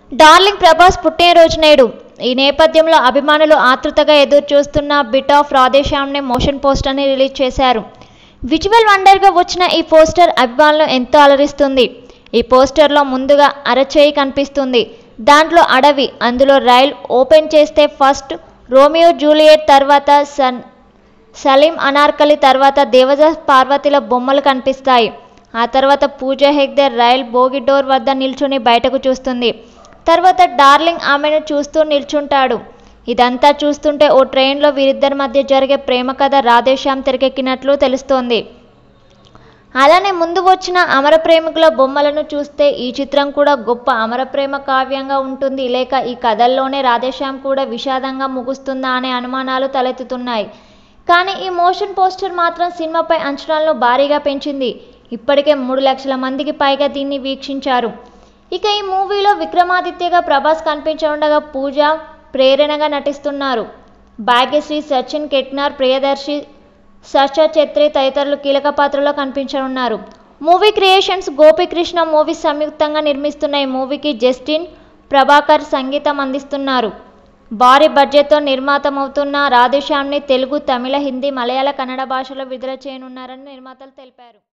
darling Prabhas పుట్టినరోజు నేడు ఈ నేపథ్యంలో అభిమానులు ఆతృతగా ఎదురు చూస్తున్న బిట్ ఆఫ్ రాధేశ్యామ్నే మోషన్ పోస్టర్ని రిలీజ్ చేశారు విజువల్ వండర్గా వచ్చిన ఈ పోస్టర్ అభిమానులు ఎంతో అలరిస్తుంది ఈ పోస్టర్లో ముందుగా అరచేయి కనిపిస్తుంది దాంట్లో అడవి అందులో రైల్ ఓపెన్ చేస్తే ఫస్ట్ రోమియో జూలియట్ తర్వాత సన్ సలీం అనార్కలి తర్వాత దేవదాస్ పార్వతిల బొమ్మలు కనిపిస్తాయి ఆ తర్వాత Pooja Hegde rail bogie door వద్ద నిల్చుని బయటకు చూస్తుంది తర్వాత డార్లింగ్ ఆమెను చూస్తూ నిల్చుంటాడు ఇదంతా చూస్తుంటే ఓ ట్రైన్లో వీరిద్దరి మధ్య జరిగే ప్రేమ కథ రాధేశ్యామ్ తెరకెక్కినట్లు తెలుస్తోంది అలానే ముందు వచ్చిన అమర ప్రేమికుల బొమ్మలను చూస్తే ఈ చిత్రం కూడా గొప్ప అమర ప్రేమ కావ్యంగా ఉంటుంది లేక ఈ కథల్లోనే రాధేశ్యామ్ కూడా విషాదంగా ముగుస్తుందా అనే అనుమానాలు తలెత్తుతున్నాయి కానీ ఈ మోషన్ పోస్టర్ మాత్రం సినిమాపై అంచనాలను భారీగా పెంచింది ఇప్పటికే మూడు లక్షల మందికి పైగా దీన్ని వీక్షించారు ఇక ఈ మూవీలో విక్రమాదిత్యగా ప్రభాస్ కనిపించనుండగా పూజ ప్రేరణగా నటిస్తున్నారు భాగ్యశ్రీ సచిన్ కెట్నార్ ప్రియదర్శి సర్చా ఛత్రి తదితరులు కీలక పాత్రలో కనిపించనున్నారు మూవీ క్రియేషన్స్ గోపికృష్ణ మూవీస్ సంయుక్తంగా నిర్మిస్తున్న ఈ మూవీకి జస్టిన్ ప్రభాకర్ సంగీతం అందిస్తున్నారు భారీ బడ్జెట్తో నిర్మాతమవుతున్న రాధేశ్యామ్ని తెలుగు తమిళ హిందీ మలయాళ కన్నడ భాషలో విడుదల చేయనున్నారని నిర్మాతలు తెలిపారు